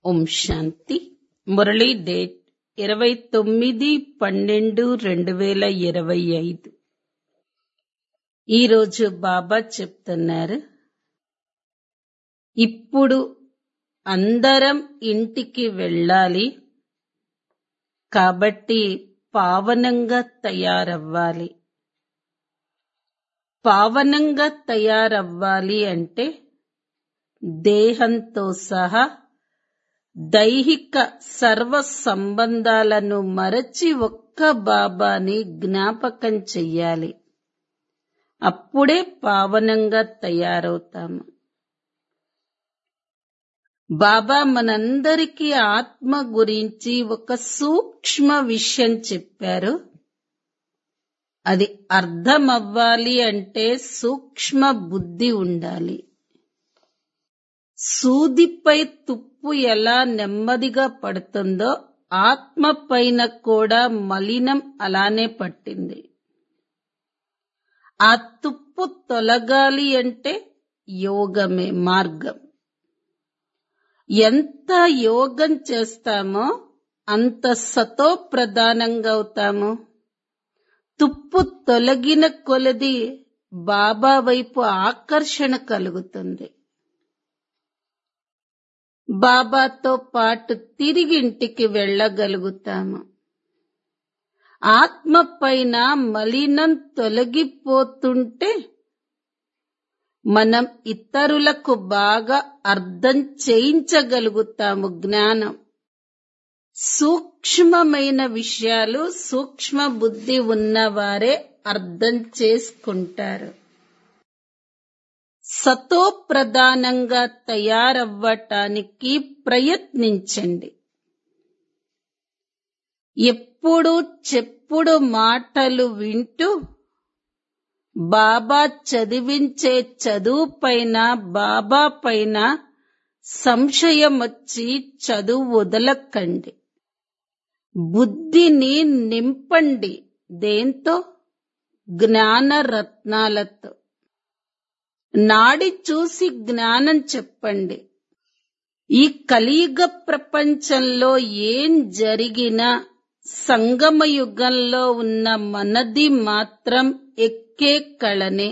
ఓం శాంతి Murali date ఇరవై తొమ్మిది పన్నెండు రెండు వేల ఇరవై ఐదు ఈరోజు బాబా చెప్తున్నారు ఇప్పుడు అందరం ఇంటికి వెళ్ళాలి కాబట్టి పావనంగా తయారవ్వాలి పావనంగా తయారవ్వాలి అంటే దేహంతో సహా దైహిక సర్వ సంబంధాలను మరచి ఒక్క బాబాని జ్ఞాపకం చెయ్యాలి అప్పుడే పావనంగా తయారవుతాము బాబా మనందరికీ ఆత్మ గురించి ఒక సూక్ష్మ విషయం చెప్పారు అది అర్థమవ్వాలి అంటే సూక్ష్మ బుద్ధి ఉండాలి సూదిపై తుప్పు ఎలా నెమ్మదిగా పడుతుందో ఆత్మ పైన కూడా మలినం అలానే పట్టింది ఆ తుప్పు తొలగాలి అంటే యోగమే మార్గం ఎంత యోగం చేస్తామో అంత సతో ప్రధానంగా అవుతాము తుప్పు తొలగిన కొలది బాబా వైపు ఆకర్షణ కలుగుతుంది బాబాతో పాటు తిరిగి ఇంటికి వెళ్ళగలుగుతాము ఆత్మ పైన మలినం తొలగిపోతుంటే మనం ఇతరులకు బాగా అర్థం చేయించగలుగుతాము జ్ఞానం సూక్ష్మమైన విషయాలు సూక్ష్మ బుద్ధి ఉన్నవారే అర్థం చేసుకుంటారు సతో ప్రధానంగా తయారవ్వటానికి ప్రయత్నించండి ఎప్పుడు చెప్పుడు మాటలు వింటూ బాబా చదివించే చదువు పైన బాబా పైన సంశయం వచ్చి చదువు వదలకండి బుద్ధిని నింపండి దేంతో జ్ఞాన రత్నాలతో నాడి చూసి జ్ఞానం చెప్పండి ఈ కలియుగ ప్రపంచంలో ఏం జరిగినా సంగమ యుగంలో ఉన్న మనది మాత్రం ఎక్కే కళనే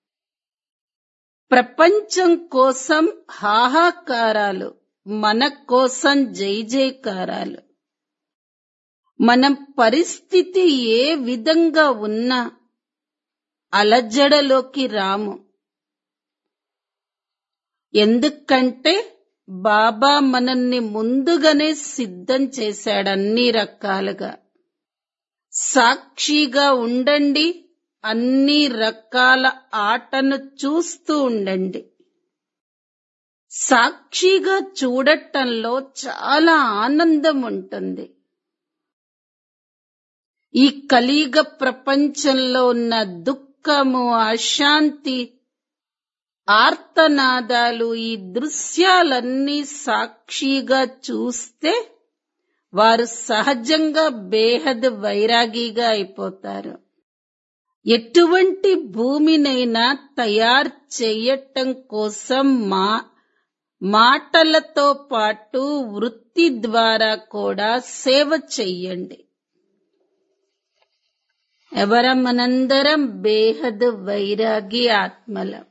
ప్రపంచం కోసం హాహాకారాలు మన కోసం జై జైకారాలు మనం పరిస్థితి ఏ విధంగా ఉన్నా అలజడలోకి రాము ఎందుకంటే బాబా మనల్ని ముందుగానే సిద్ధం చేశాడు అన్ని రకాలుగా సాక్షిగా ఉండండి అన్ని రకాల ఆటను చూస్తూ ఉండండి సాక్షిగా చూడటంలో చాలా ఆనందం ఉంటుంది ఈ కలియుగ ప్రపంచంలో ఉన్న దుఃఖము అశాంతి ఆర్తనాదాలు ఈ దృశ్యాలన్నీ సాక్షిగా చూస్తే వారు సహజంగా బేహద్ వైరాగిగా అయిపోతారు ఎటువంటి భూమినైనా తయారు చేయటం కోసం మా మాటలతో పాటు వృత్తి ద్వారా కూడా సేవ చెయ్యండి ఎవరం మనందరం బేహద్ వైరాగి ఆత్మలం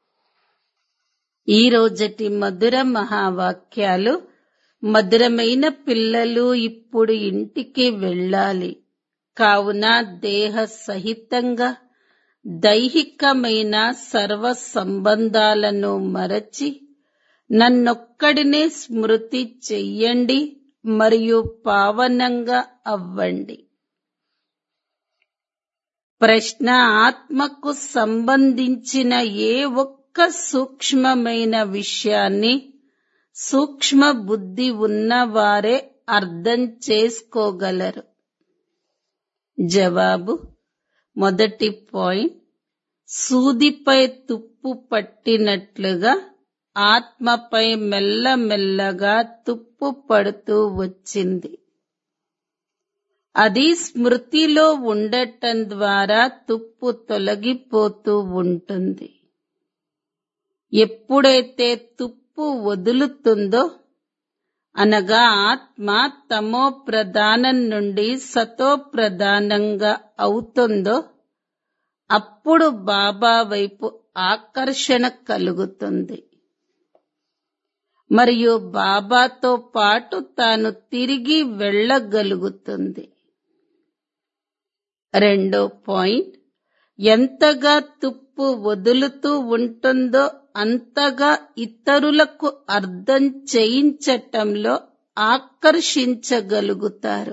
ఈ రోజటి మధుర మహావాక్యాలు మధురమైన పిల్లలు ఇప్పుడు ఇంటికి వెళ్ళాలి కావున దేహ సహితంగా దైహికమైన సర్వ సంబంధాలను మరచి నన్నొక్కడినే స్మృతి చెయ్యండి మరియు పావనంగా అవ్వండి ప్రశ్న ఆత్మకు సంబంధించిన ఏ ఒక్క సూక్ష్మమైన విషయాన్ని సూక్ష్మ బుద్ధి ఉన్నవారే అర్థం చేసుకోగలరు జవాబు మొదటి పాయింట్ సూదిపై తుప్పు పట్టినట్లుగా ఆత్మపై మెల్లమెల్లగా తుప్పు పడుతూ వచ్చింది అది స్మృతిలో ఉండటం ద్వారా తుప్పు తొలగిపోతూ ఉంటుంది ఎప్పుడైతే తుప్పు వదులుతుందో అనగా ఆత్మ తమో ప్రధానం నుండి సతో ప్రధానంగా అవుతుందో అప్పుడు బాబా వైపు ఆకర్షణ కలుగుతుంది మరియు బాబాతో పాటు తాను తిరిగి వెళ్ళగలుగుతుంది రెండో పాయింట్ ఎంతగా తుప్పు వదులుతూ ఉంటుందో అంతగా ఇతరులకు అర్థం చేయించటంలో ఆకర్షించగలుగుతారు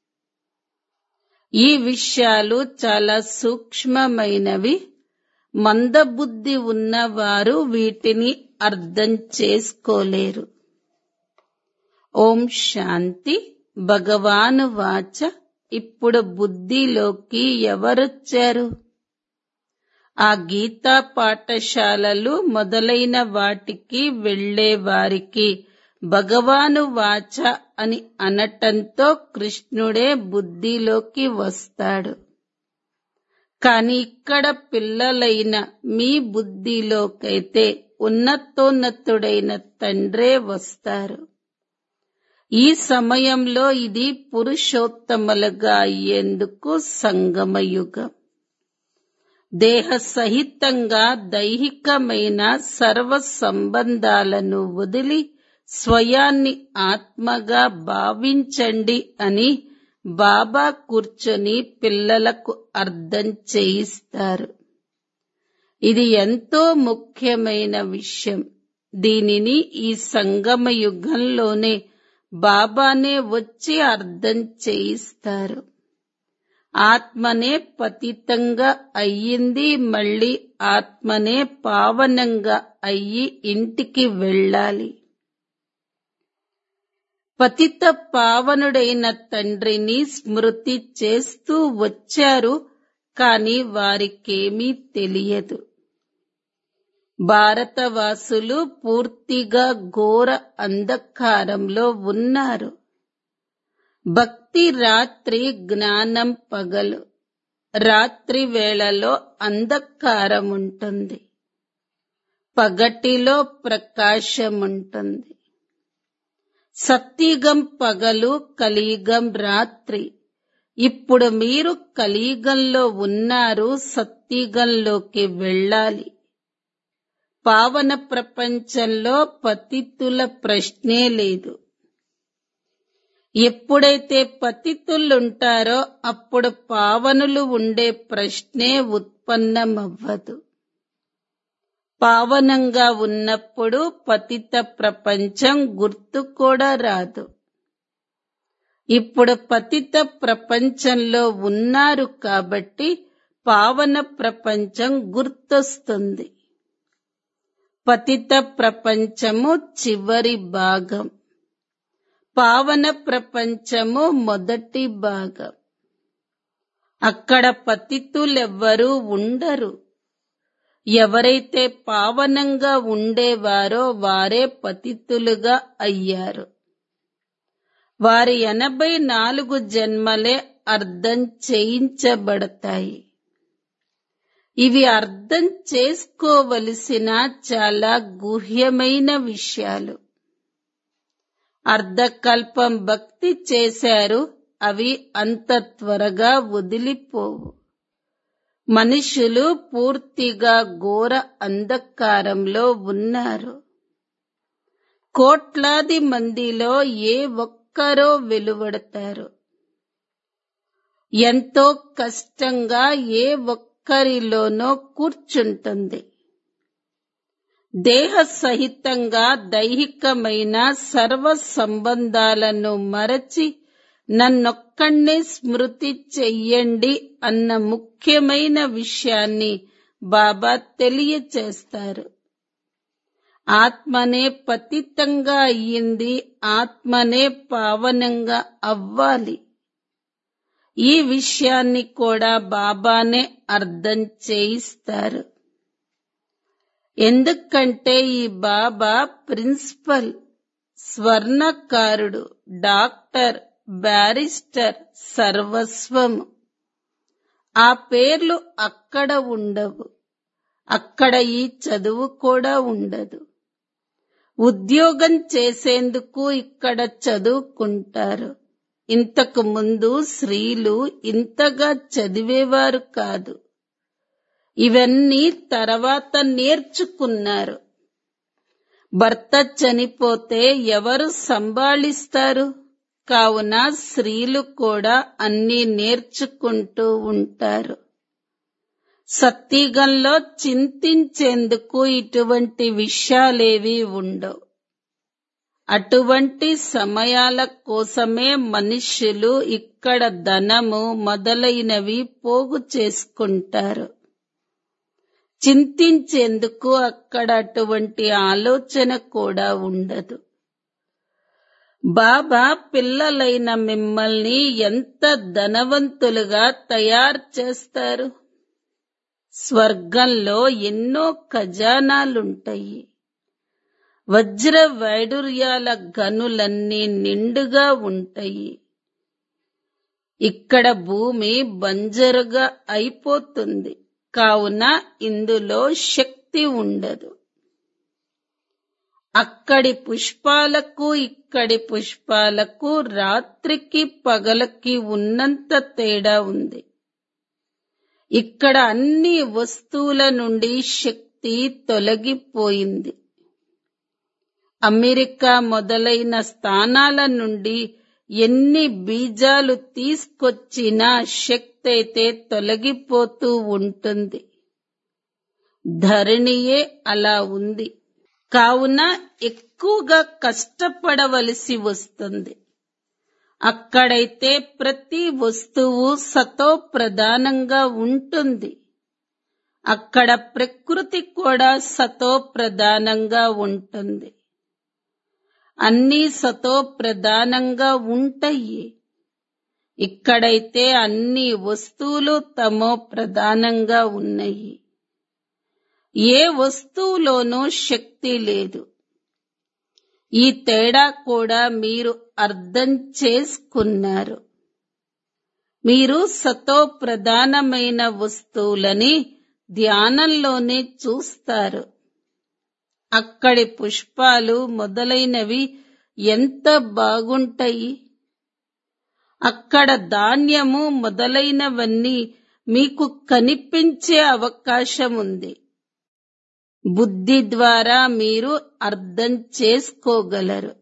ఈ విషయాలు చాలా సూక్ష్మమైనవి మందబుద్ధి ఉన్నవారు వీటిని అర్థం చేసుకోలేరు ఓం శాంతి భగవాను వాచ ఇప్పుడు బుద్ధిలోకి ఎవరొచ్చారు ఆ గీతా పాఠశాలలు మొదలైన వాటికి వెళ్లే వారికి భగవాను వాచ అని అనటంతో కృష్ణుడే బుద్ధిలోకి వస్తాడు కాని ఇక్కడ పిల్లలైన మీ బుద్ధిలోకైతే ఉన్నతోన్నతుడైన తండ్రే వస్తారు ఈ సమయంలో ఇది పురుషోత్తములుగా అయ్యేందుకు సంగమయుగం దేహ సహితంగా దైహికమైన సర్వ సంబంధాలను వదిలి స్వయాన్ని ఆత్మగా భావించండి అని బాబా కూర్చొని పిల్లలకు అర్థం చేయిస్తారు ఇది ఎంతో ముఖ్యమైన విషయం దీనిని ఈ సంగమ యుగంలోనే బాబానే వచ్చి అర్థం చేయిస్తారు ఆత్మనే పతితంగా అయ్యింది మళ్ళీ ఆత్మనే పావనంగా అయ్యి ఇంటికి వెళ్ళాలి పతిత పావనుడైన తండ్రిని స్మృతి చేస్తూ వచ్చారు కాని వారికేమీ తెలియదు భారతవాసులు పూర్తిగా ఘోర అంధకారంలో ఉన్నారు భక్తి రాత్రి జ్ఞానం పగలు రాత్రి వేళలో అంధకారం ఉంటుంది పగటిలో ప్రకాశం ఉంటుంది సత్యుగం పగలు కలియుగం రాత్రి ఇప్పుడు మీరు కలియుగంలో ఉన్నారు సత్యుగంలోకి వెళ్ళాలి పావన ప్రపంచంలో పతితుల ప్రశ్నే లేదు ఎప్పుడైతే పతితులుంటారో అప్పుడు పావనులు ఉండే ప్రశ్నే ఉత్పన్నమవ్వదు పావనంగా ఉన్నప్పుడు పతిత ప్రపంచం గుర్తు కూడా రాదు ఇప్పుడు పతిత ప్రపంచంలో ఉన్నారు కాబట్టి పావన ప్రపంచం గుర్తొస్తుంది పతిత ప్రపంచము చివరి భాగం పావన ప్రపంచము మొదటి భాగం అక్కడ పతితులెవ్వరూ ఉండరు ఎవరైతే పావనంగా ఉండేవారో వారే పతితులుగా అయ్యారు వారి ఎనభై నాలుగు జన్మలే అర్థం చేయించబడతాయి ఇవి అర్థం చేసుకోవలసిన చాలా గుహ్యమైన విషయాలు అర్ధకల్పం భక్తి చేశారు అవి అంత త్వరగా వదిలిపోవు మనుషులు పూర్తిగా ఘోర అంధకారంలో ఉన్నారు కోట్లాది మందిలో ఏ ఒక్కరో వెలువడతారు ఎంతో కష్టంగా ఏ ఒక్కరిలోనో కూర్చుంటుంది దేహ సహితంగా దైహికమైన సర్వ సంబంధాలను మరచి నన్నొక్కడే స్మృతి చెయ్యండి అన్న ముఖ్యమైన విషయాన్ని బాబా తెలియచేస్తారు ఆత్మనే పతితంగా అయ్యింది ఆత్మనే పావనంగా అవ్వాలి ఈ విషయాన్ని కూడా బాబానే అర్థం చేయిస్తారు ఎందుకంటే ఈ బాబా ప్రిన్సిపల్ స్వర్ణకారుడు డాక్టర్ బ్యారిస్టర్ సర్వస్వము ఆ పేర్లు అక్కడ ఉండవు అక్కడ ఈ చదువు కూడా ఉండదు ఉద్యోగం చేసేందుకు ఇక్కడ చదువుకుంటారు ఇంతకు ముందు స్త్రీలు ఇంతగా చదివేవారు కాదు ఇవన్నీ తర్వాత నేర్చుకున్నారు భర్త చనిపోతే ఎవరు సంభాళిస్తారు కావున స్త్రీలు కూడా అన్ని నేర్చుకుంటూ ఉంటారు సత్తిగంలో చింతించేందుకు ఇటువంటి విషయాలేవి ఉండవు అటువంటి సమయాల కోసమే మనుష్యులు ఇక్కడ ధనము మొదలైనవి పోగు చేసుకుంటారు చింతించేందుకు అక్కడ అటువంటి ఆలోచన కూడా ఉండదు బాబా పిల్లలైన మిమ్మల్ని ఎంత ధనవంతులుగా తయారు చేస్తారు స్వర్గంలో ఎన్నో ఖజానాలుంటాయి వజ్ర వైడూర్యాల గనులన్నీ నిండుగా ఉంటాయి ఇక్కడ భూమి బంజరుగా అయిపోతుంది కావున ఇందులో శక్తి ఉండదు అక్కడి పుష్పాలకు ఇక్కడి పుష్పాలకు రాత్రికి పగలకి ఉన్నంత తేడా ఉంది ఇక్కడ అన్ని వస్తువుల నుండి శక్తి తొలగిపోయింది అమెరికా మొదలైన స్థానాల నుండి ఎన్ని బీజాలు తీసుకొచ్చినా శక్తి అయితే తొలగిపోతూ ఉంటుంది ధరణియే అలా ఉంది కావున ఎక్కువగా కష్టపడవలసి వస్తుంది అక్కడైతే ప్రతి వస్తువు సతో ప్రధానంగా ఉంటుంది అక్కడ ప్రకృతి కూడా సతో ప్రధానంగా ఉంటుంది అన్నీ సతో ప్రధానంగా ఉంటాయి ఇక్కడైతే అన్ని వస్తువులు తమో ప్రధానంగా ఉన్నాయి ఏ వస్తువులోనూ శక్తి లేదు ఈ తేడా కూడా మీరు అర్థం చేసుకున్నారు మీరు సతో ప్రధానమైన వస్తువులని ధ్యానంలోనే చూస్తారు అక్కడి పుష్పాలు మొదలైనవి ఎంత బాగుంటాయి అక్కడ ధాన్యము మొదలైనవన్నీ మీకు కనిపించే అవకాశం ఉంది బుద్ధి ద్వారా మీరు అర్థం చేసుకోగలరు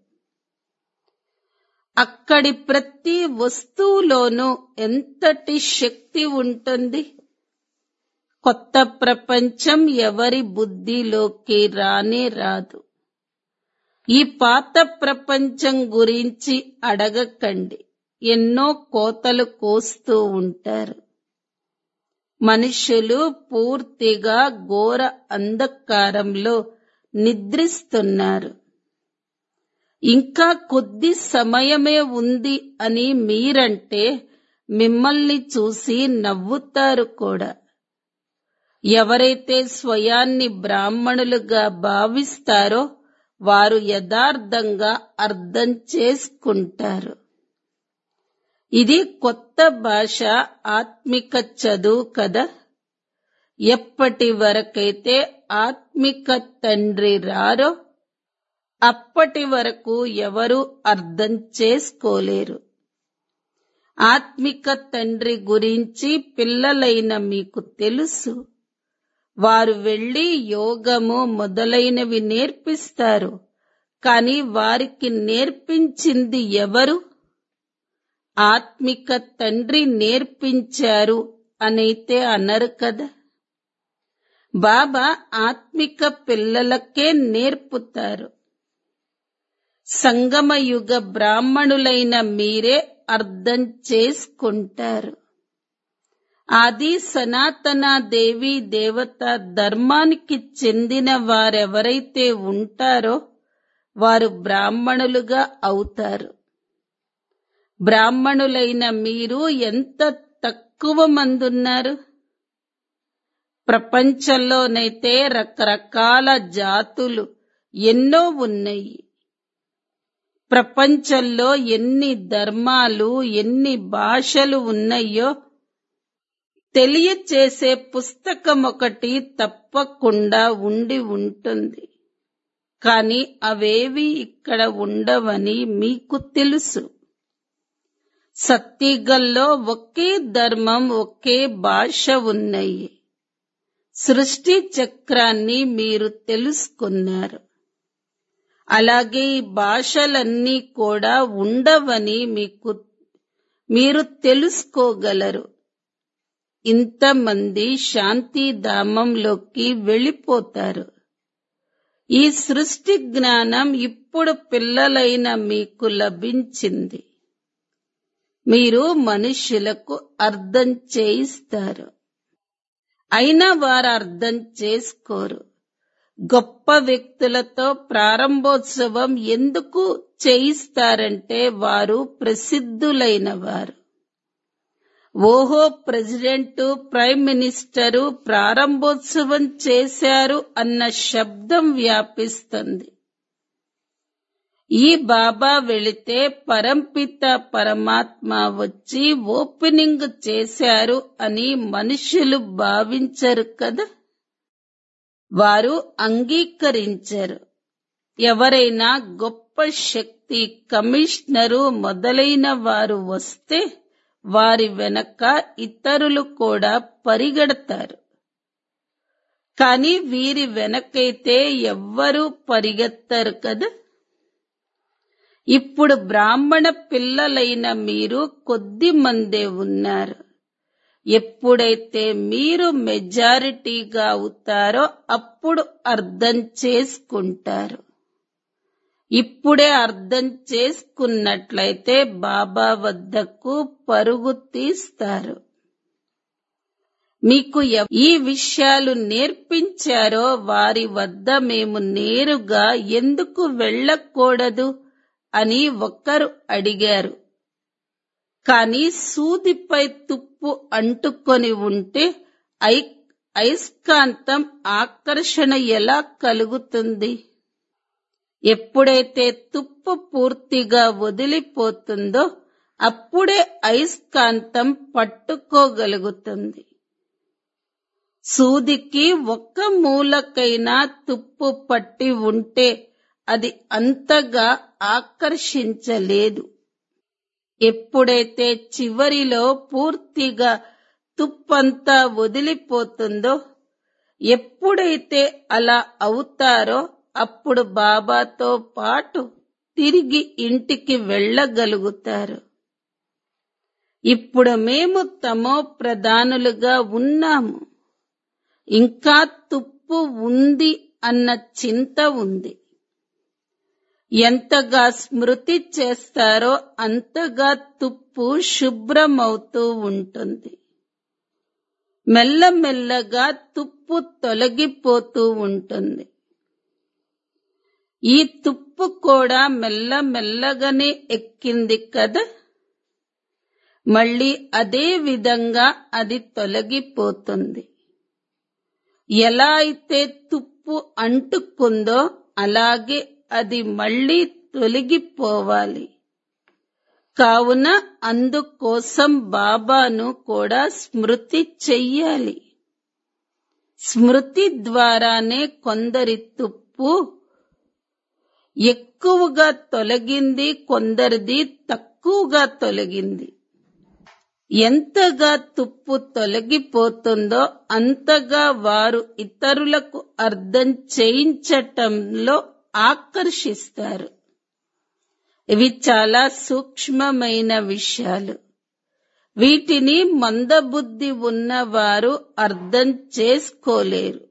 అక్కడి ప్రతి వస్తువులోనూ ఎంతటి శక్తి ఉంటుంది కొత్త ప్రపంచం ఎవరి బుద్ధిలోకి రానే రాదు ఈ పాత ప్రపంచం గురించి అడగకండి ఎన్నో కోతలు కోస్తూ ఉంటారు మనుషులు పూర్తిగా ఘోర అంధకారంలో నిద్రిస్తున్నారు ఇంకా కొద్ది సమయమే ఉంది అని మీరంటే మిమ్మల్ని చూసి నవ్వుతారు కూడా ఎవరైతే స్వయాన్ని బ్రాహ్మణులుగా భావిస్తారో వారు యథార్థంగా అర్థం చేసుకుంటారు ఇది కొత్త భాష ఆత్మిక చదువు కదా ఎప్పటి వరకైతే ఆత్మిక తండ్రి రారో అప్పటి వరకు ఎవరు అర్థం చేసుకోలేరు ఆత్మిక తండ్రి గురించి పిల్లలైన మీకు తెలుసు వారు వెళ్లి యోగము మొదలైనవి నేర్పిస్తారు కాని వారికి నేర్పించింది ఎవరు ఆత్మిక తండ్రి నేర్పించారు అనైతే అనరు కదా బాబా ఆత్మిక పిల్లలకే నేర్పుతారు సంగమయుగ బ్రాహ్మణులైన మీరే అర్థం చేసుకుంటారు ఆది సనాతన దేవి దేవత ధర్మానికి చెందిన వారెవరైతే ఉంటారో వారు బ్రాహ్మణులుగా అవుతారు బ్రాహ్మణులైన మీరు ఎంత తక్కువ మందున్నారు ప్రపంచంలోనైతే రకరకాల జాతులు ఎన్నో ఉన్నాయి ప్రపంచంలో ఎన్ని ధర్మాలు ఎన్ని భాషలు ఉన్నాయో తెలియచేసే పుస్తకం ఒకటి తప్పకుండా ఉండి ఉంటుంది కానీ అవేవి ఇక్కడ ఉండవని మీకు తెలుసు సత్తిగల్లో ఒకే ధర్మం ఒకే భాష ఉన్నాయి సృష్టి చక్రాన్ని మీరు తెలుసుకున్నారు అలాగే ఈ భాషలన్నీ కూడా ఉండవని మీకు మీరు తెలుసుకోగలరు ఇంతమంది శాంతిధామంలోకి వెళ్ళిపోతారు ఈ సృష్టి జ్ఞానం ఇప్పుడు పిల్లలైన మీకు లభించింది మీరు మనుషులకు అర్థం చేయిస్తారు అయినా వారు అర్థం చేసుకోరు గొప్ప వ్యక్తులతో ప్రారంభోత్సవం ఎందుకు చేయిస్తారంటే వారు ప్రసిద్ధులైన వారు ఓహో ప్రెసిడెంట్ ప్రైమ్ మినిస్టరు ప్రారంభోత్సవం చేశారు అన్న శబ్దం వ్యాపిస్తుంది ఈ బాబా వెళితే పరంపిత పరమాత్మ వచ్చి ఓపెనింగ్ చేశారు అని మనుషులు భావించరు కదా వారు అంగీకరించరు ఎవరైనా గొప్ప శక్తి కమిషనరు మొదలైన వారు వస్తే వారి వెనక ఇతరులు కూడా పరిగెడతారు కానీ వీరి వెనకైతే ఎవ్వరూ పరిగెత్తరు కదా ఇప్పుడు బ్రాహ్మణ పిల్లలైన మీరు కొద్ది మందే ఉన్నారు ఎప్పుడైతే మీరు మెజారిటీగా అవుతారో అప్పుడు అర్థం చేసుకుంటారు ఇప్పుడే అర్థం చేసుకున్నట్లయితే బాబా వద్దకు పరుగు తీస్తారు మీకు ఎవ- ఈ విషయాలు నేర్పించారో వారి వద్ద మేము నేరుగా ఎందుకు వెళ్ళకూడదు అని ఒకరు అడిగారు కానీ సూదిపై తుప్పు అంటుకొని ఉంటే ఐ అయస్కాంతం ఆకర్షణ ఎలా కలుగుతుంది ఎప్పుడైతే తుప్పు పూర్తిగా వదిలిపోతుందో అప్పుడే అయస్కాంతం పట్టుకోగలుగుతుంది సూదికి ఒక్క మూలకైనా తుప్పు పట్టి ఉంటే అది అంతగా ఆకర్షించలేదు ఎప్పుడైతే చివరిలో పూర్తిగా తుప్పంతా వదిలిపోతుందో ఎప్పుడైతే అలా అవుతారో అప్పుడు బాబాతో పాటు తిరిగి ఇంటికి వెళ్ళగలుగుతారు ఇప్పుడు మేము తమో ప్రధానులుగా ఉన్నాము ఇంకా తుప్పు ఉంది అన్న చింత ఉంది ఎంతగా స్మృతి చేస్తారో అంతగా తుప్పు శుభ్రమవుతూ ఉంటుంది మెల్లమెల్లగా తుప్పు తొలగిపోతూ ఉంటుంది ఈ తుప్పు కూడా మెల్లమెల్లగానే ఎక్కింది కదా మళ్ళీ అదే విధంగా అది తొలగిపోతుంది ఎలా అయితే తుప్పు అంటుకుందో అలాగే అది మళ్ళీ తొలగిపోవాలి కావున అందుకోసం బాబాను కూడా స్మృతి చెయ్యాలి స్మృతి ద్వారానే కొందరి తుప్పు ఎక్కువగా తొలగింది కొందరిది తక్కువగా తొలగింది ఎంతగా తుప్పు తొలగిపోతుందో అంతగా వారు ఇతరులకు అర్థం చేయించటంలో ఆకర్షిస్తారు ఇవి చాలా సూక్ష్మమైన విషయాలు వీటిని మందబుద్ధి ఉన్నవారు అర్థం చేసుకోలేరు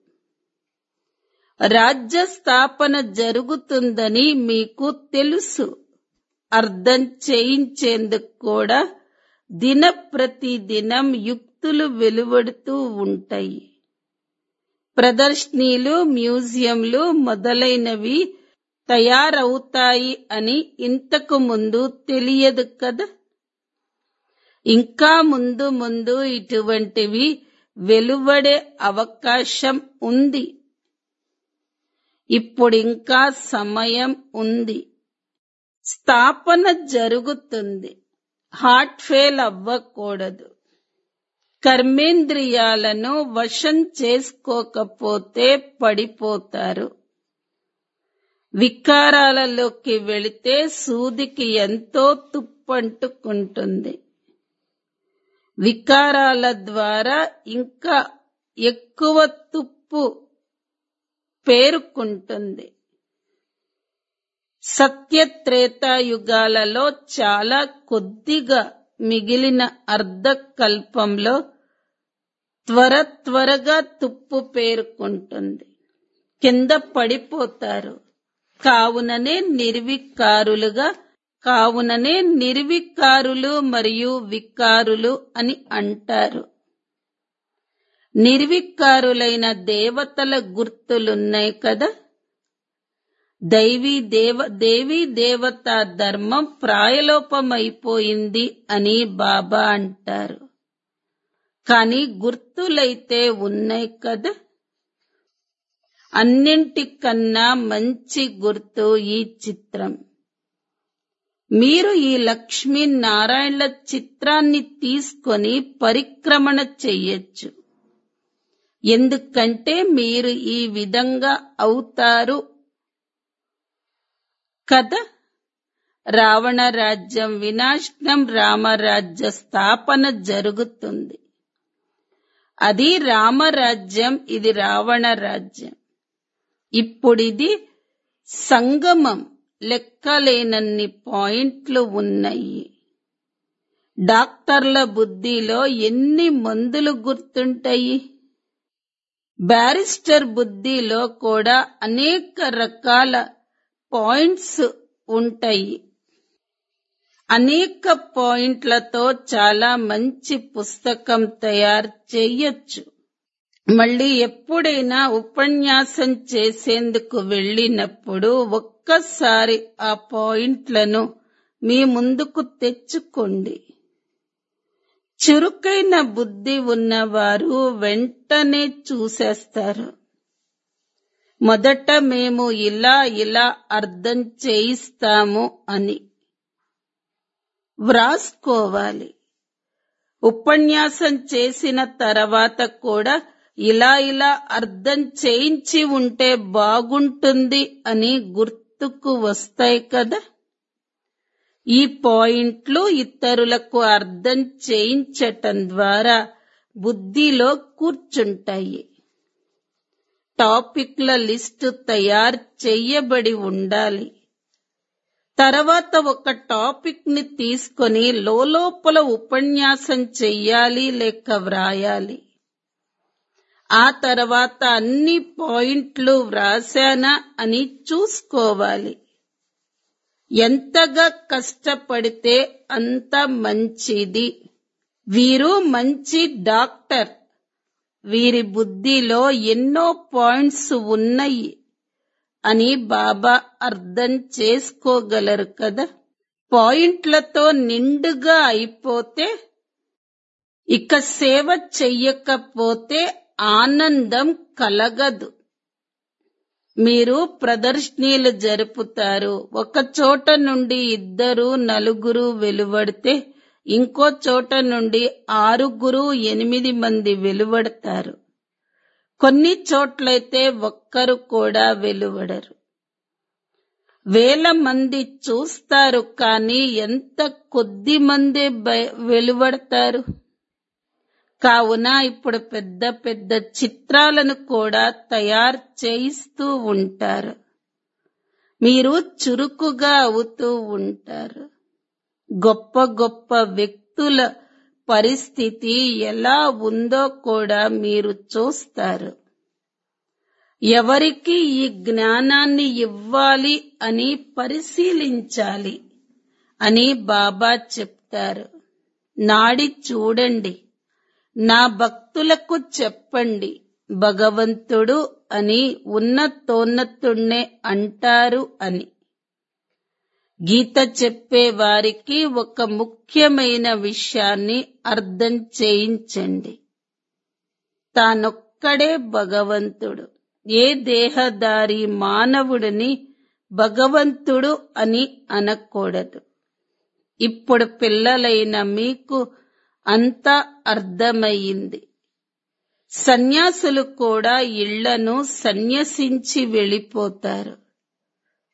రాజ్య స్థాపన జరుగుతుందని మీకు తెలుసు అర్థం చేయించేందుకు కూడా దిన ప్రతి దినం యుక్తులు వెలువడుతూ ఉంటాయి ప్రదర్శనీలు మ్యూజియంలు మొదలైనవి తయారవుతాయి అని ఇంతకు ముందు తెలియదు కదా ఇంకా ముందు ముందు ఇటువంటివి వెలువడే అవకాశం ఉంది ఇప్పుడింకా సమయం ఉంది స్థాపన జరుగుతుంది హార్ట్ ఫెయిల్ అవ్వకూడదు కర్మేంద్రియాలను వశం చేసుకోకపోతే పడిపోతారు వికారాలలోకి వెళితే సూదికి ఎంతో తుప్పంటుకుంటుంది వికారాల ద్వారా ఇంకా ఎక్కువ తుప్పు పేరుకుంటుంది సత్యత్రేతాయుగాలలో చాలా కొద్దిగా మిగిలిన అర్ధకల్పంలో త్వర త్వరగా తుప్పు పేరుకుంటుంది కింద పడిపోతారు కావుననే నిర్వికారులుగా కావుననే నిర్వికారులు మరియు వికారులు అని అంటారు నిర్వికారులైన దేవతల గుర్తులున్నాయి కదా దైవీ దేవ దేవీ దేవత ధర్మం ప్రాయలోపమైపోయింది అని బాబా అంటారు కానీ గుర్తులైతే ఉన్నాయి కదా అన్నింటికన్నా మంచి గుర్తు ఈ చిత్రం మీరు ఈ లక్ష్మీ నారాయణల చిత్రాన్ని తీసుకొని పరిక్రమణ చెయ్యొచ్చు ఎందుకంటే మీరు ఈ విధంగా అవుతారు కదా రావణ రాజ్యం వినాశనం రామరాజ్య స్థాపన జరుగుతుంది అది రామరాజ్యం ఇది రావణ రాజ్యం ఇప్పుడిది సంగమం లెక్కలేనన్ని పాయింట్లు ఉన్నాయి డాక్టర్ల బుద్ధిలో ఎన్ని మందులు గుర్తుంటాయి బ్యారిస్టర్ బుద్ధిలో కూడా అనేక రకాల పాయింట్స్ ఉంటాయి అనేక పాయింట్లతో చాలా మంచి పుస్తకం తయారు చేయొచ్చు మళ్ళీ ఎప్పుడైనా ఉపన్యాసం చేసేందుకు వెళ్ళినప్పుడు ఒక్కసారి ఆ పాయింట్లను మీ ముందుకు తెచ్చుకోండి చురుకైన బుద్ధి ఉన్నవారు వెంటనే చూసేస్తారు మొదట మేము ఇలా ఇలా అర్థం చేయిస్తాము అని వ్రాసుకోవాలి ఉపన్యాసం చేసిన తర్వాత కూడా ఇలా ఇలా అర్థం చేయించి ఉంటే బాగుంటుంది అని గుర్తుకు వస్తాయి కదా ఈ పాయింట్లు ఇతరులకు అర్థం చేయించటం ద్వారా బుద్ధిలో కూర్చుంటాయి టాపిక్ల లిస్టు తయారు చెయ్యబడి ఉండాలి తర్వాత ఒక టాపిక్ ని తీసుకొని లోపల ఉపన్యాసం చెయ్యాలి లేక వ్రాయాలి ఆ తర్వాత అన్ని పాయింట్లు వ్రాసానా అని చూసుకోవాలి ఎంతగా కష్టపడితే అంత మంచిది వీరు మంచి డాక్టర్ వీరి బుద్ధిలో ఎన్నో పాయింట్స్ ఉన్నాయి అని బాబా అర్థం చేసుకోగలరు కదా పాయింట్లతో నిండుగా అయిపోతే ఇక సేవ చెయ్యకపోతే ఆనందం కలగదు మీరు ప్రదర్శనీలు జరుపుతారు ఒక చోట నుండి ఇద్దరు నలుగురు వెలువడితే ఇంకో చోట నుండి ఆరుగురు ఎనిమిది మంది వెలువడతారు కొన్ని చోట్లయితే ఒక్కరు కూడా వెలువడరు వేల మంది చూస్తారు కానీ ఎంత కొద్ది మంది బయ- వెలువడతారు కావున ఇప్పుడు పెద్ద పెద్ద చిత్రాలను కూడా తయారు చేయిస్తూ ఉంటారు మీరు చురుకుగా అవుతూ ఉంటారు గొప్ప గొప్ప వ్యక్తుల పరిస్థితి ఎలా ఉందో కూడా మీరు చూస్తారు ఎవరికి ఈ జ్ఞానాన్ని ఇవ్వాలి అని పరిశీలించాలి అని బాబా చెప్తారు నాడి చూడండి నా భక్తులకు చెప్పండి భగవంతుడు అని ఉన్నతోన్నతుణ్ణే అంటారు అని గీత చెప్పే వారికి ఒక ముఖ్యమైన విషయాన్ని అర్థం చేయించండి తానొక్కడే భగవంతుడు ఏ దేహదారి మానవుడిని భగవంతుడు అని అనకూడదు ఇప్పుడు పిల్లలైన మీకు అంతా అర్థమయ్యింది సన్యాసులు కూడా ఇళ్లను సన్యసించి వెళ్ళిపోతారు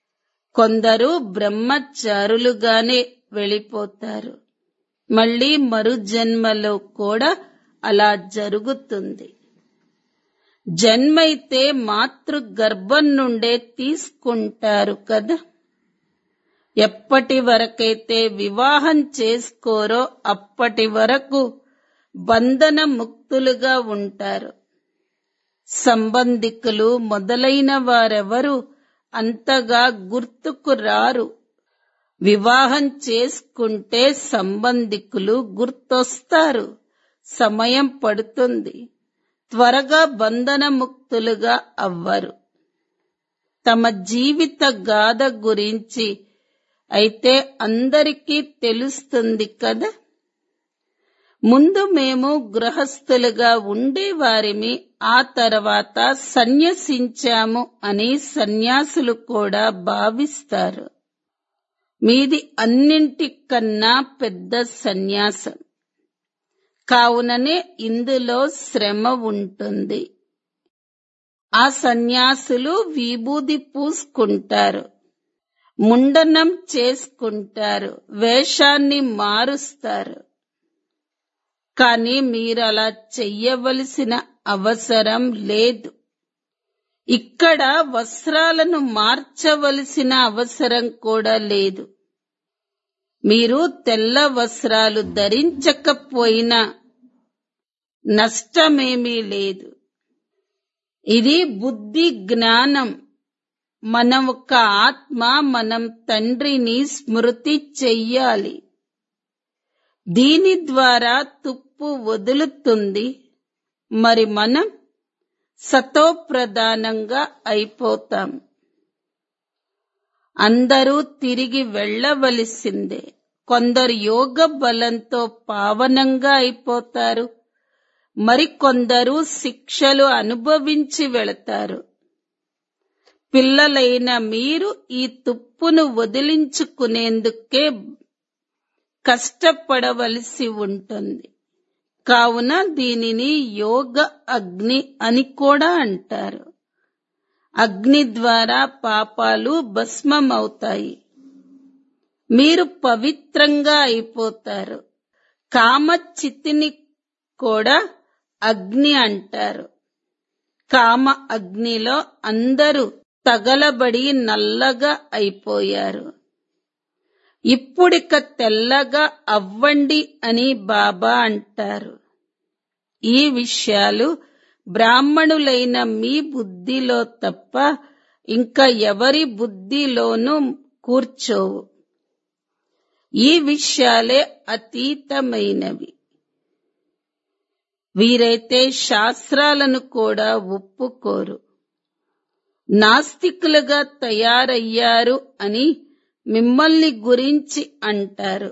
కొందరు బ్రహ్మచారులుగానే వెళ్ళిపోతారు మళ్ళీ మరు జన్మలో కూడా అలా జరుగుతుంది జన్మైతే మాతృ గర్భం నుండే తీసుకుంటారు కదా ఎప్పటి వరకైతే వివాహం చేసుకోరో అప్పటి వరకు బంధన ముక్తులుగా ఉంటారు సంబంధికులు మొదలైన వారెవరు అంతగా గుర్తుకు రారు వివాహం చేసుకుంటే సంబంధికులు గుర్తొస్తారు సమయం పడుతుంది త్వరగా బంధనముక్తులుగా అవ్వరు తమ జీవిత గాథ గురించి అయితే అందరికీ తెలుస్తుంది కదా ముందు మేము గృహస్థులుగా ఉండేవారిమి ఆ తర్వాత సన్యసించాము అని సన్యాసులు కూడా భావిస్తారు మీది అన్నింటికన్నా పెద్ద సన్యాసం కావుననే ఇందులో శ్రమ ఉంటుంది ఆ సన్యాసులు విభూది పూసుకుంటారు ముండనం చేసుకుంటారు వేషాన్ని మారుస్తారు కానీ మీరు అలా చెయ్యవలసిన అవసరం లేదు ఇక్కడ వస్త్రాలను మార్చవలసిన అవసరం కూడా లేదు మీరు తెల్ల వస్త్రాలు ధరించకపోయినా నష్టమేమీ లేదు ఇది బుద్ధి జ్ఞానం మనం ఒక ఆత్మ మనం తండ్రిని స్మృతి చెయ్యాలి దీని ద్వారా తుప్పు వదులుతుంది మరి మనం సతో ప్రధానంగా అయిపోతాం అందరూ తిరిగి వెళ్ళవలసిందే కొందరు యోగ బలంతో పావనంగా అయిపోతారు మరికొందరు శిక్షలు అనుభవించి వెళతారు పిల్లలైన మీరు ఈ తుప్పును వదిలించుకునేందుకే కష్టపడవలసి ఉంటుంది కావున దీనిని యోగ అగ్ని అని కూడా అంటారు అగ్ని ద్వారా పాపాలు భస్మమవుతాయి మీరు పవిత్రంగా అయిపోతారు కామచితిని కూడా అగ్ని అంటారు కామ అగ్నిలో అందరూ తగలబడి నల్లగా అయిపోయారు ఇప్పుడిక తెల్లగా అవ్వండి అని బాబా అంటారు ఈ విషయాలు బ్రాహ్మణులైన మీ బుద్ధిలో తప్ప ఇంకా ఎవరి బుద్ధిలోనూ కూర్చోవు ఈ విషయాలే అతీతమైనవి వీరైతే శాస్త్రాలను కూడా ఒప్పుకోరు నాస్తికులుగా తయారయ్యారు అని మిమ్మల్ని గురించి అంటారు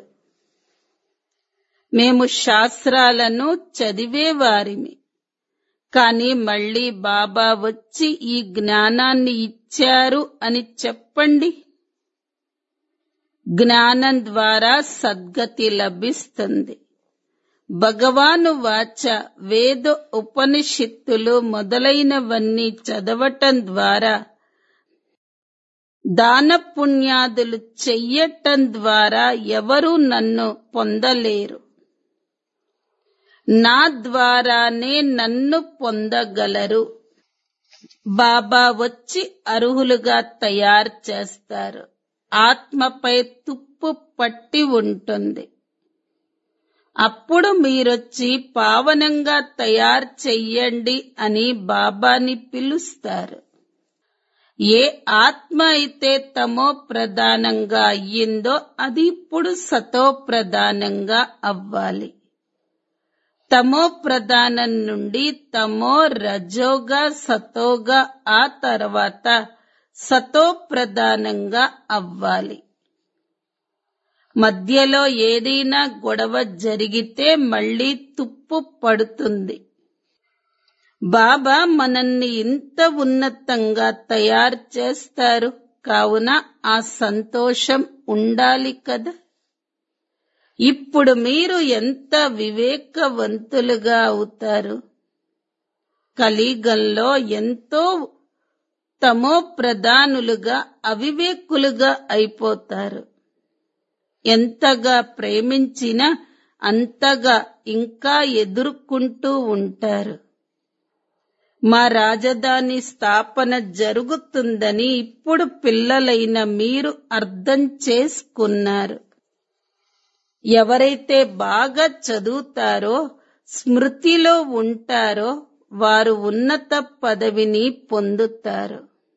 మేము శాస్త్రాలను చదివేవారిమి కానీ మళ్ళీ బాబా వచ్చి ఈ జ్ఞానాన్ని ఇచ్చారు అని చెప్పండి జ్ఞానం ద్వారా సద్గతి లభిస్తుంది భగవాను వాచ వేద ఉపనిషత్తులు మొదలైనవన్నీ చదవటం ద్వారా దాన పుణ్యాదులు చెయ్యటం ద్వారా ఎవరు నన్ను పొందలేరు నా ద్వారానే నన్ను పొందగలరు బాబా వచ్చి అర్హులుగా తయారు చేస్తారు ఆత్మపై తుప్పు పట్టి ఉంటుంది అప్పుడు మీరొచ్చి పావనంగా తయారు చెయ్యండి అని బాబాని పిలుస్తారు ఏ ఆత్మ అయితే తమో ప్రధానంగా అయ్యిందో అది ఇప్పుడు సతో ప్రధానంగా అవ్వాలి తమో ప్రధానం నుండి తమో రజోగా సతోగా ఆ తర్వాత సతో ప్రధానంగా అవ్వాలి మధ్యలో ఏదైనా గొడవ జరిగితే మళ్ళీ తుప్పు పడుతుంది బాబా మనల్ని ఇంత ఉన్నతంగా తయారు చేస్తారు కావున ఆ సంతోషం ఉండాలి కదా ఇప్పుడు మీరు ఎంత వివేకవంతులుగా అవుతారు కలిగంలో ఎంతో తమో ప్రధానులుగా అవివేకులుగా అయిపోతారు ఎంతగా ప్రేమించినా అంతగా ఇంకా ఎదుర్కొంటూ ఉంటారు మా రాజధాని స్థాపన జరుగుతుందని ఇప్పుడు పిల్లలైన మీరు అర్థం చేసుకున్నారు ఎవరైతే బాగా చదువుతారో స్మృతిలో ఉంటారో వారు ఉన్నత పదవిని పొందుతారు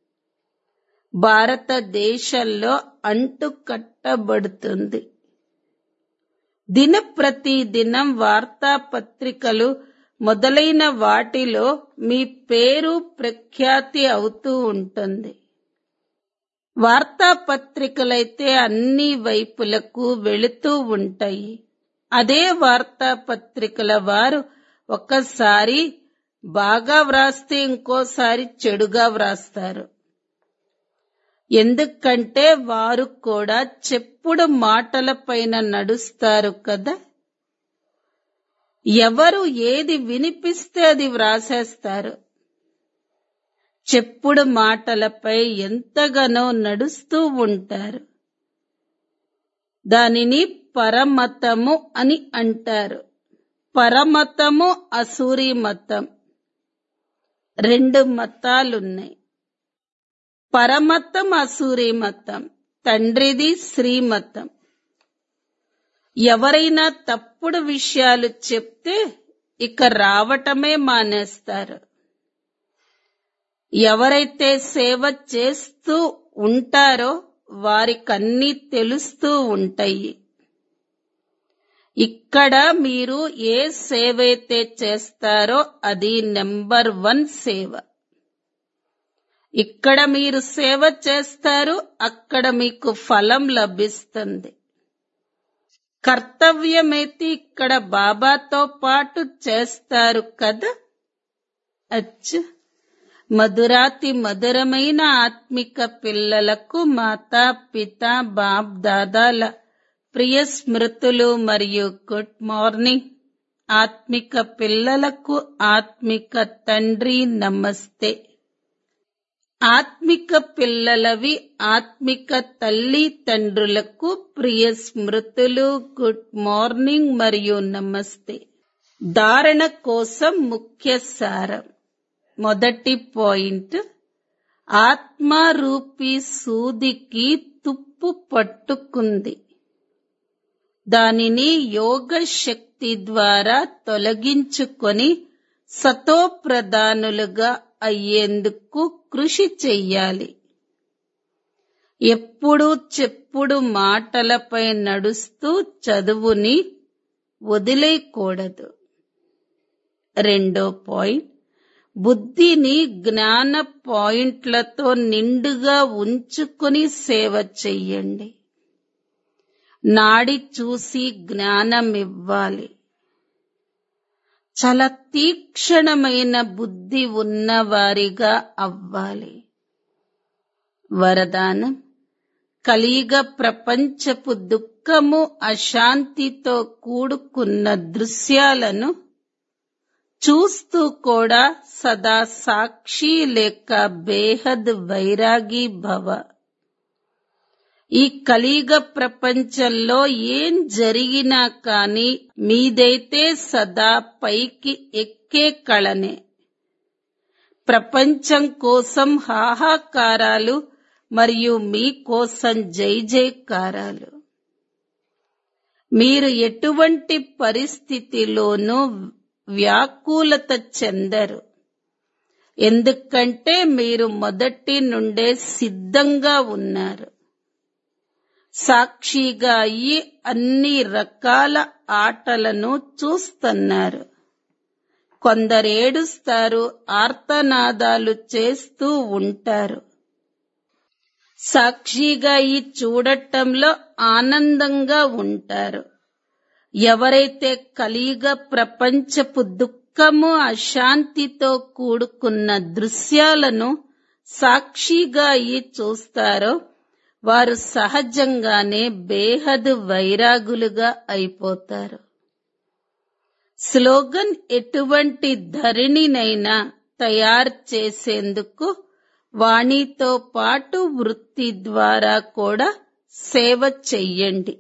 భారతదేశంలో అంటు కట్టబడుతుంది దిన ప్రతి దినం వార్తాపత్రికలు మొదలైన వాటిలో మీ పేరు ప్రఖ్యాతి అవుతూ ఉంటుంది వార్తాపత్రికలైతే అన్ని వైపులకు వెళుతూ ఉంటాయి అదే వార్తాపత్రికల వారు ఒకసారి బాగా వ్రాస్తే ఇంకోసారి చెడుగా వ్రాస్తారు ఎందుకంటే వారు కూడా చెప్పుడు మాటల పైన నడుస్తారు కదా ఎవరు ఏది వినిపిస్తే అది వ్రాసేస్తారు చెప్పుడు మాటలపై ఎంతగానో నడుస్తూ ఉంటారు దానిని పరమతము అని అంటారు పరమతము అసూరి మతం రెండు మతాలున్నాయి పరమతం అసూరి మతం తండ్రిది శ్రీమతం ఎవరైనా తప్పుడు విషయాలు చెప్తే ఇక రావటమే మానేస్తారు ఎవరైతే సేవ చేస్తూ ఉంటారో వారికన్నీ తెలుస్తూ ఉంటాయి ఇక్కడ మీరు ఏ సేవ అయితే చేస్తారో అది నెంబర్ వన్ సేవ ఇక్కడ మీరు సేవ చేస్తారు అక్కడ మీకు ఫలం లభిస్తుంది కర్తవ్యమైతే ఇక్కడ బాబాతో పాటు చేస్తారు కదా అచ్చ మధురాతి మధురమైన ఆత్మిక పిల్లలకు మాతా పిత బాప్ దాదాల ప్రియ స్మృతులు మరియు గుడ్ మార్నింగ్ ఆత్మిక పిల్లలకు ఆత్మిక తండ్రి నమస్తే ఆత్మిక పిల్లలవి ఆత్మిక తల్లి తండ్రులకు ప్రియ స్మృతులు గుడ్ మార్నింగ్ మరియు నమస్తే ధారణ కోసం ముఖ్య సారం మొదటి పాయింట్ ఆత్మారూపీ సూదికి తుప్పు పట్టుకుంది దానిని యోగ శక్తి ద్వారా తొలగించుకొని సతో ప్రధానులుగా అయ్యేందుకు కృషి చెయ్యాలి ఎప్పుడు చెప్పుడు మాటలపై నడుస్తూ చదువుని వదిలేయకూడదు రెండో పాయింట్ బుద్ధిని జ్ఞాన పాయింట్లతో నిండుగా ఉంచుకుని సేవ చెయ్యండి నాడి చూసి జ్ఞానం ఇవ్వాలి చాలా తీక్షణమైన బుద్ధి ఉన్నవారిగా అవ్వాలి వరదానం కలియుగ ప్రపంచపు దుఃఖము అశాంతితో కూడుకున్న దృశ్యాలను చూస్తూ కూడా సదా సాక్షి లేక బేహద్ వైరాగి భవ ఈ కలియుగ ప్రపంచంలో ఏం జరిగినా కాని మీదైతే సదా పైకి ఎక్కే కళనే ప్రపంచం కోసం హాహాకారాలు మరియు మీకోసం జై జైకారాలు మీరు ఎటువంటి పరిస్థితిలోనూ వ్యాకులత చెందరు ఎందుకంటే మీరు మొదటి నుండే సిద్ధంగా ఉన్నారు సాక్షిగా అయ్యి అన్ని రకాల ఆటలను చూస్తున్నారు కొందరు ఏడుస్తారు ఆర్తనాదాలు చేస్తూ ఉంటారు సాక్షిగా ఈ చూడటంలో ఆనందంగా ఉంటారు ఎవరైతే కలియుగ ప్రపంచపు దుఃఖము అశాంతితో కూడుకున్న దృశ్యాలను సాక్షిగా అయి చూస్తారో వారు సహజంగానే బేహద్ వైరాగులుగా అయిపోతారు స్లోగన్ ఎటువంటి ధరణినైనా తయారు చేసేందుకు వాణితో పాటు వృత్తి ద్వారా కూడా సేవ చెయ్యండి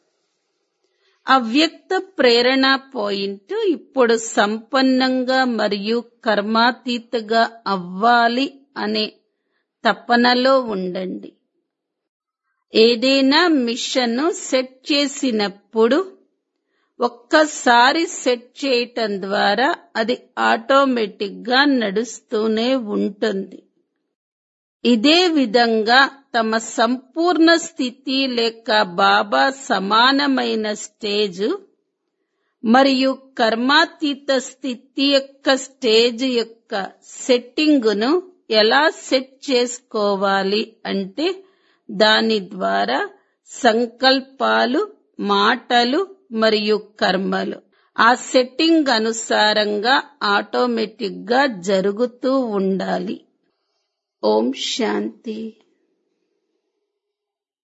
అవ్యక్త ప్రేరణ పాయింట్ ఇప్పుడు సంపన్నంగా మరియు కర్మాతీతగా అవ్వాలి అనే తపనలో ఉండండి ఏదైనా మిషన్ సెట్ చేసినప్పుడు ఒక్కసారి సెట్ చేయటం ద్వారా అది ఆటోమేటిక్ గా నడుస్తూనే ఉంటుంది ఇదే విధంగా తమ సంపూర్ణ స్థితి లేక బాబా సమానమైన స్టేజ్ మరియు కర్మాతీత స్థితి యొక్క స్టేజ్ యొక్క సెట్టింగును ఎలా సెట్ చేసుకోవాలి అంటే దాని ద్వారా సంకల్పాలు మాటలు మరియు కర్మలు ఆ సెట్టింగ్ అనుసారంగా ఆటోమేటిక్ గా జరుగుతూ ఉండాలి ఓం శాంతి